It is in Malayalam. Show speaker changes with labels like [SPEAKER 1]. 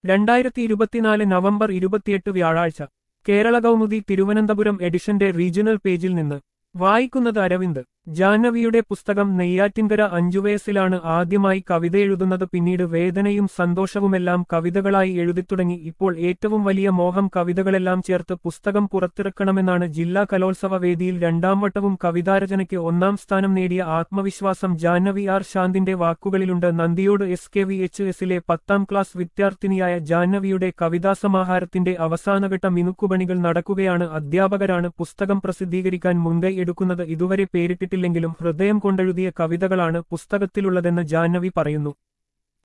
[SPEAKER 1] രണ്ടായിരത്തി ഇരുപത്തിനാല് നവംബർ ഇരുപത്തിയെട്ട് വ്യാഴാഴ്ച കേരള കൗമുദി തിരുവനന്തപുരം എഡിഷന്റെ റീജിയണൽ പേജിൽ നിന്ന് വായിക്കുന്നത് അരവിന്ദ് ജാഹ്നവിയുടെ പുസ്തകം നെയ്യാറ്റിൻകര അഞ്ചു വയസ്സിലാണ് ആദ്യമായി കവിത എഴുതുന്നത് പിന്നീട് വേദനയും സന്തോഷവുമെല്ലാം കവിതകളായി എഴുതിത്തുടങ്ങി ഇപ്പോൾ ഏറ്റവും വലിയ മോഹം കവിതകളെല്ലാം ചേർത്ത് പുസ്തകം പുറത്തിറക്കണമെന്നാണ് ജില്ലാ കലോത്സവ വേദിയിൽ രണ്ടാം വട്ടവും കവിതാരചനയ്ക്ക് ഒന്നാം സ്ഥാനം നേടിയ ആത്മവിശ്വാസം ജാഹ്നവി ആർ ശാന്തിന്റെ വാക്കുകളിലുണ്ട് നന്ദിയോട് എസ് കെ വി എച്ച് എസിലെ പത്താം ക്ലാസ് വിദ്യാർത്ഥിനിയായ ജാഹ്നവിയുടെ കവിതാസമാഹാരത്തിന്റെ അവസാനഘട്ട മിനുക്കുപണികൾ നടക്കുകയാണ് അധ്യാപകരാണ് പുസ്തകം പ്രസിദ്ധീകരിക്കാൻ മുൻകൈ എടുക്കുന്നത് ഇതുവരെ പേരിട്ടിട്ടില്ലെങ്കിലും ഹൃദയം കൊണ്ടെഴുതിയ കവിതകളാണ് പുസ്തകത്തിലുള്ളതെന്ന് ജാഹ്നവി പറയുന്നു